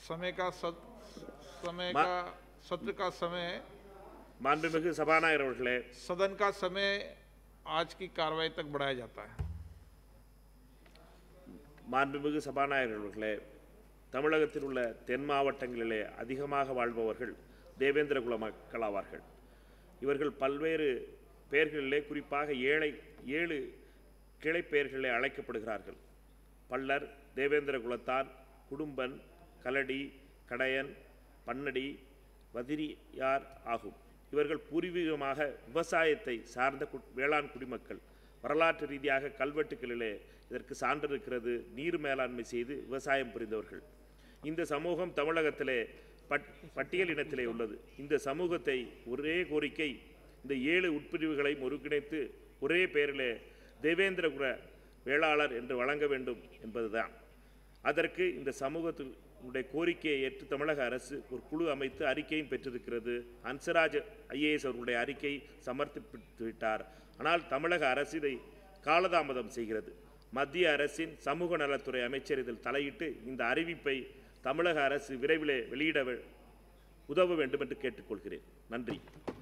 समय का सत, समय मा- का सत्र का समय மாண்புமிகு சபாநாயகர் அவர்களே सदन का समय आज की कार्रवाई तक बढ़ाया जाता है மாண்புமிகு சபாநாயகர் அவர்களே தமிழகத்தில் உள்ள தென் மாவட்டங்களிலே அதிகமாக வாழ்பவர்கள் தேவேந்திரகுல மக்கள் ஆவார்கள் இவர்கள் பல்வேறு பெயர்களிலே குறிப்பாக ஏழை ஏழு கிளை பெயர்களிலே அழைக்கப்படுகிறார்கள் பல்லர் தேவேந்திர குலத்தான் குடும்பன் கலடி கடையன் பன்னடி வதிரியார் ஆகும் இவர்கள் பூர்வீகமாக விவசாயத்தை சார்ந்த கு- வேளாண் குடிமக்கள் வரலாற்று ரீதியாக கல்வெட்டுகளிலே இதற்கு சான்று இருக்கிறது நீர் மேலாண்மை செய்து விவசாயம் புரிந்தவர்கள் இந்த சமூகம் தமிழகத்திலே பட் பட்டியல் இனத்திலே உள்ளது இந்த சமூகத்தை ஒரே கோரிக்கை இந்த ஏழு உட்பிரிவுகளையும் ஒருங்கிணைத்து ஒரே பெயரிலே தேவேந்திரகுல வேளாளர் என்று வழங்க வேண்டும் என்பதுதான் அதற்கு இந்த சமூகத்தினுடைய கோரிக்கையை ஏற்று தமிழக அரசு ஒரு குழு அமைத்து அறிக்கையும் பெற்றிருக்கிறது ஹன்சராஜ் ஐஏஎஸ் அவர்களுடைய அறிக்கை சமர்ப்பித்து விட்டார் ஆனால் தமிழக அரசு இதை காலதாமதம் செய்கிறது மத்திய அரசின் சமூக நலத்துறை அமைச்சர் இதில் தலையிட்டு இந்த அறிவிப்பை தமிழக அரசு விரைவிலே வெளியிட வே- உதவ வேண்டும் என்று கேட்டுக்கொள்கிறேன் நன்றி